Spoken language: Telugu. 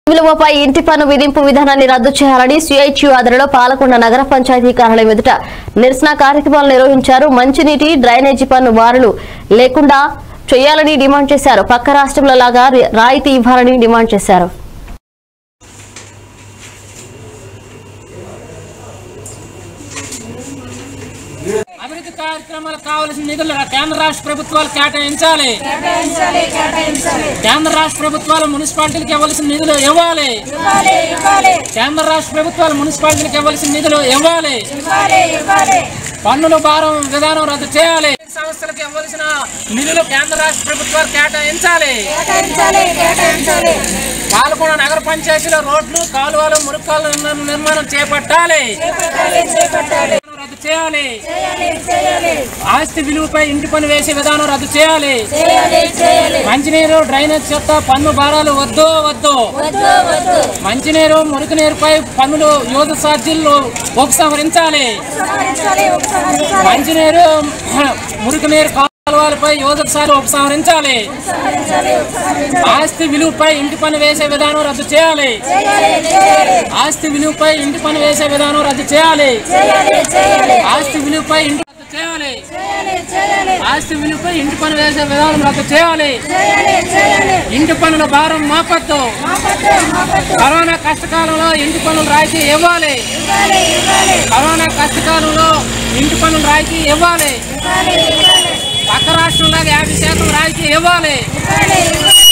విలువపై ఇంటి పన్ను విధింపు విధానాన్ని రద్దు చేయాలని సిఐటియు ఆధ్వర్యంలో పాలకొండ నగర పంచాయతీ కార్యాలయం ఎదుట నిరసన కార్యక్రమాలు నిర్వహించారు మంచినీటి డ్రైనేజీ పన్ను వారులు లేకుండా చేయాలని డిమాండ్ చేశారు పక్క రాష్ట్రంలో లాగా రాయితీ ఇవ్వాలని డిమాండ్ చేశారు అభివృద్ధి కార్యక్రమాలకు కావలసిన నిధులు కేంద్ర రాష్ట్ర ప్రభుత్వాలు కేటాయించాలి కేంద్ర రాష్ట్ర ప్రభుత్వాలు మున్సిపాలిటీలకు ఇవ్వాల్సిన నిధులు ఇవ్వాలి కేంద్ర రాష్ట్ర ప్రభుత్వాలు మున్సిపాలిటీలకు ఇవ్వాల్సిన నిధులు ఇవ్వాలి పన్నుల భారం విధానం రద్దు చేయాలి సంస్థలకు ఇవ్వాల్సిన నిధులు కేంద్ర రాష్ట్ర ప్రభుత్వాలు కేటాయించాలి పాల్గొన నగర పంచాయతీలో రోడ్లు కాలువలు మురుకాల నిర్మాణం చేపట్టాలి రద్దు చేయాలి ఆస్తి విలువపై ఇంటి పన్ను వేసే విధానం రద్దు చేయాలి మంచినీరు డ్రైనేజ్ చెత్త పన్ను భారాలు వద్దు వద్దు మంచినీరు మురుగునీరుపై పన్నులు యువత ఛార్జీలు ఉపసంహరించాలి మంచినీరు మురుగునీరు కాలువలపై యువత ఛార్జీలు ఉపసంహరించాలి ఆస్తి విలువపై ఇంటి పన్ను వేసే విధానం రద్దు చేయాలి ఆస్తి విలువపై ఇంటి పన్ను వేసే విధానం రద్దు చేయాలి ఆస్తి విలువపై ఇంటి రద్దు చేయాలి ఆస్తి విలువపై ఇంటి పన్ను వేసే విధానం రద్దు చేయాలి ఇంటి పన్నుల భారం మాపద్దు కరోనా కష్టకాలంలో ఇంటి పన్నులు రాయితీ ఇవ్వాలి కరోనా కష్టకాలంలో ఇంటి పన్నులు రాయితీ ఇవ్వాలి పక్క రాష్ట్రంలాగా యాభై శాతం రాయితీ ఇవ్వాలి